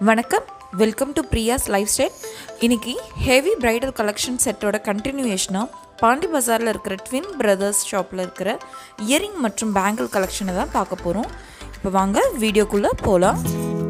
வணக்கம் welcome to Priya's lifestyle இன்னைக்கு heavy bridal collection செட்டோட கண்டினியூவேஷனாக பாண்டி பஜாரில் இருக்கிற ட்வின் பிரதர்ஸ் ஷாப்பில் இருக்கிற இயரிங் மற்றும் பேங்கிள் கலெக்ஷனை தான் பார்க்க போகிறோம் இப்போ வாங்க வீடியோக்குள்ளே போகலாம்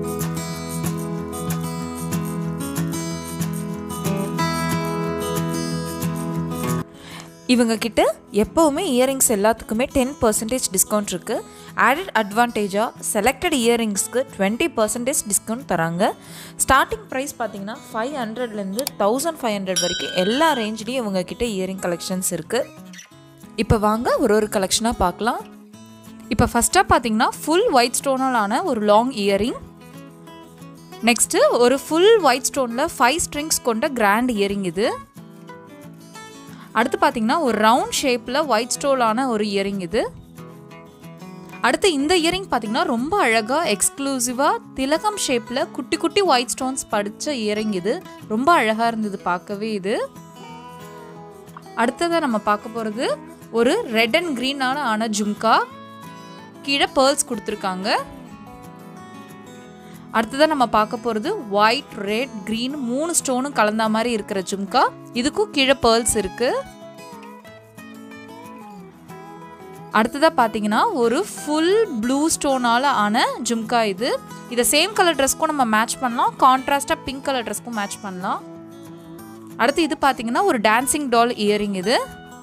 இவங்க கிட்ட எப்போவுமே இயரிங்ஸ் எல்லாத்துக்குமே டென் பர்சன்டேஜ் டிஸ்கவுண்ட் இருக்குது ஆடட் அட்வான்டேஜாக செலக்டட் இயரிங்ஸ்க்கு டுவெண்ட்டி பர்சன்டேஜ் டிஸ்கவுண்ட் தராங்க ஸ்டார்டிங் ப்ரைஸ் பார்த்தீங்கன்னா ஃபைவ் ஹண்ட்ரட்லேருந்து தௌசண்ட் ஃபைவ் ஹண்ட்ரட் வரைக்கும் எல்லா ரேஞ்ச்லேயும் இவங்க கிட்ட இயரிங் கலெக்ஷன்ஸ் இருக்குது இப்போ வாங்க ஒரு ஒரு கலெக்ஷனாக பார்க்கலாம் இப்போ ஃபஸ்ட்டாக பார்த்தீங்கன்னா ஃபுல் ஒயிட் ஸ்டோனால் ஆன ஒரு லாங் இயரிங் நெக்ஸ்ட்டு ஒரு ஃபுல் ஒயிட் ஸ்டோனில் ஃபைவ் ஸ்ட்ரிங்ஸ் கொண்ட கிராண்ட் இயரிங் இது அடுத்து பார்த்தீங்கன்னா ஒரு ரவுண்ட் ஷேப்பில் ஒயிட் ஸ்டோலான ஒரு இயரிங் இது அடுத்து இந்த இயரிங் பார்த்தீங்கன்னா ரொம்ப அழகாக எக்ஸ்க்ளூசிவாக திலகம் ஷேப்பில் குட்டி குட்டி ஒயிட் ஸ்டோன்ஸ் படித்த இயரிங் இது ரொம்ப அழகாக இருந்தது பார்க்கவே இது அடுத்ததாக நம்ம பார்க்க போகிறது ஒரு ரெட் அண்ட் க்ரீனான ஆன ஜும்கா கீழே பேர்ல்ஸ் கொடுத்துருக்காங்க அடுத்ததாக நம்ம பார்க்க போகிறது ஒயிட் ரெட் க்ரீன் மூணு ஸ்டோனும் கலந்த மாதிரி இருக்கிற ஜும்கா இதுக்கும் கீழே பேர்ல்ஸ் இருக்குது அடுத்ததாக பார்த்தீங்கன்னா ஒரு ஃபுல் ப்ளூ ஸ்டோனால் ஆன ஜும்கா இது இதை சேம் கலர் ட்ரெஸ்க்கும் நம்ம மேட்ச் பண்ணலாம் கான்ட்ராஸ்டாக பிங்க் கலர் ட்ரெஸ்க்கும் மேட்ச் பண்ணலாம் அடுத்து இது பார்த்தீங்கன்னா ஒரு டான்சிங் டால் இயரிங் இது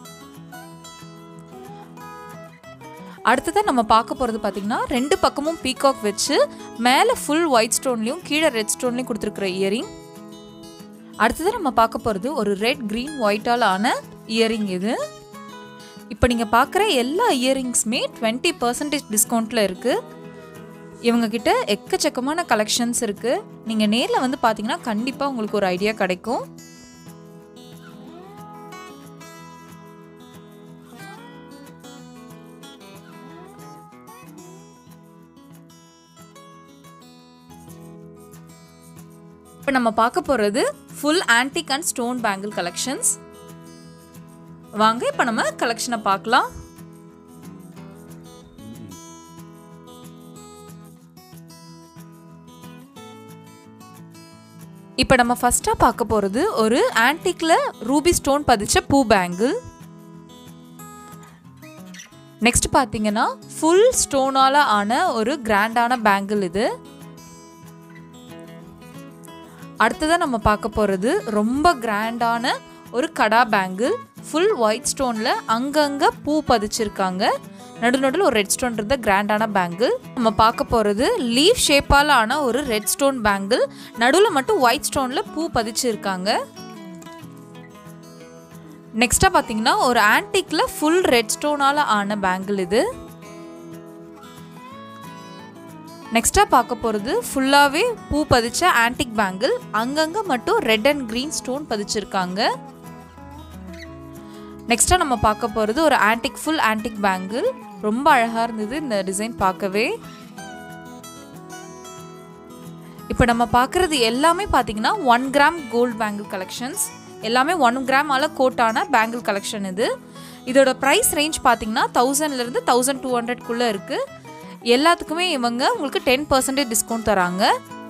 அடுத்ததாக நம்ம பார்க்க போகிறது பார்த்தீங்கன்னா ரெண்டு பக்கமும் பீகாக் வச்சு மேலே ஃபுல் ஒயிட் ஸ்டோன்லேயும் கீழே ரெட் ஸ்டோன்லேயும் கொடுத்துருக்குற இயரிங் அடுத்ததாக நம்ம பார்க்க போகிறது ஒரு ரெட் க்ரீன் ஒயிட்டால் ஆன இயரிங் இது இப்போ நீங்கள் பார்க்குற எல்லா இயரிங்ஸுமே டுவெண்ட்டி பர்சன்டேஜ் டிஸ்கவுண்ட்டில் இருக்குது இவங்கக்கிட்ட எக்கச்சக்கமான கலெக்ஷன்ஸ் இருக்குது நீங்கள் நேரில் வந்து பார்த்தீங்கன்னா கண்டிப்பாக உங்களுக்கு ஒரு ஐடியா கிடைக்கும் இப்போ நம்ம பார்க்க போகிறது full antique and stone bangle collections வாங்க இப்போ நம்ம கலெக்ஷனை பார்க்கலாம் இப்போ நம்ம ஃபஸ்ட்டாக பார்க்க போகிறது ஒரு ஆன்டிக்கில் ரூபி ஸ்டோன் பதிச்ச பூ பேங்கிள் நெக்ஸ்ட் பார்த்தீங்கன்னா ஃபுல் ஸ்டோனால் ஆன ஒரு கிராண்டான பேங்கிள் இது அடுத்ததாக நம்ம பார்க்க போகிறது ரொம்ப கிராண்டான ஒரு கடா பேங்கிள் ஃபுல் ஒயிட் ஸ்டோனில் அங்கங்கே பூ பதிச்சிருக்காங்க நடு நடுவில் ஒரு ரெட் ஸ்டோன் இருந்த கிராண்டான பேங்கிள் நம்ம பார்க்க போகிறது லீஃப் ஷேப்பால் ஆன ஒரு ரெட் ஸ்டோன் பேங்கிள் நடுவில் மட்டும் ஒயிட் ஸ்டோனில் பூ பதிச்சிருக்காங்க நெக்ஸ்ட்டாக பார்த்தீங்கன்னா ஒரு ஆன்டிக்கில் ஃபுல் ரெட் ஸ்டோனால் ஆன பேங்கிள் இது நெக்ஸ்ட்டாக பார்க்க போகிறது ஃபுல்லாகவே பூ பதிச்ச ஆன்டிக் பேங்கிள் அங்கங்கே மட்டும் ரெட் அண்ட் க்ரீன் ஸ்டோன் பதிச்சிருக்காங்க நெக்ஸ்ட்டாக நம்ம பார்க்க போகிறது ஒரு ஆன்டிக் ஃபுல் ஆன்டிக் பேங்கிள் ரொம்ப அழகாக இருந்தது இந்த டிசைன் பார்க்கவே இப்போ நம்ம பார்க்குறது எல்லாமே பார்த்தீங்கன்னா one gram gold bangle collections எல்லாமே ஒன் கிராமால் கோட்டான பேங்கிள் கலெக்ஷன் இது இதோட ப்ரைஸ் ரேஞ்ச் பார்த்தீங்கன்னா தௌசண்ட்லேருந்து தௌசண்ட் டூ ஹண்ட்ரட்குள்ளே இருக்குது எல்லாத்துக்குமே இவங்க உங்களுக்கு டென் பர்சன்டேஜ் டிஸ்கவுண்ட் தராங்க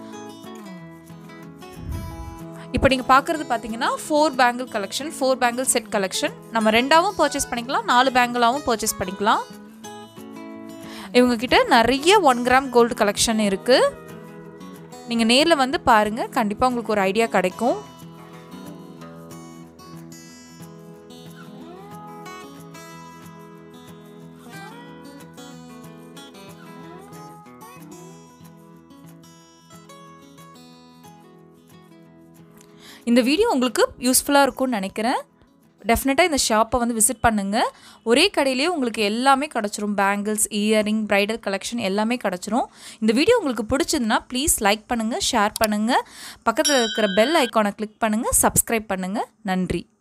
இப்போ நீங்கள் பார்க்குறது பார்த்தீங்கன்னா four bangle collection four bangle set collection நம்ம ரெண்டாவும் பர்ச்சேஸ் பண்ணிக்கலாம் நாலு பேங்கிளாகவும் பர்ச்சேஸ் பண்ணிக்கலாம் இவங்க கிட்ட நிறைய ஒன் கிராம் கோல்டு கலெக்ஷன் இருக்குது நீங்கள் நேரில் வந்து பாருங்கள் கண்டிப்பாக உங்களுக்கு ஒரு ஐடியா கிடைக்கும் இந்த வீடியோ உங்களுக்கு யூஸ்ஃபுல்லாக இருக்கும்னு நினைக்கிறேன் டெஃபினட்டாக இந்த ஷாப்பை வந்து விசிட் பண்ணுங்கள் ஒரே கடையிலேயே உங்களுக்கு எல்லாமே கிடச்சிரும் பேங்கிள்ஸ் இயரிங் ப்ரைடல் கலெக்ஷன் எல்லாமே கிடச்சிரும் இந்த வீடியோ உங்களுக்கு பிடிச்சதுன்னா ப்ளீஸ் லைக் பண்ணுங்கள் ஷேர் பண்ணுங்கள் பக்கத்தில் இருக்கிற பெல் ஐக்கானை கிளிக் பண்ணுங்கள் சப்ஸ்கிரைப் பண்ணுங்கள் நன்றி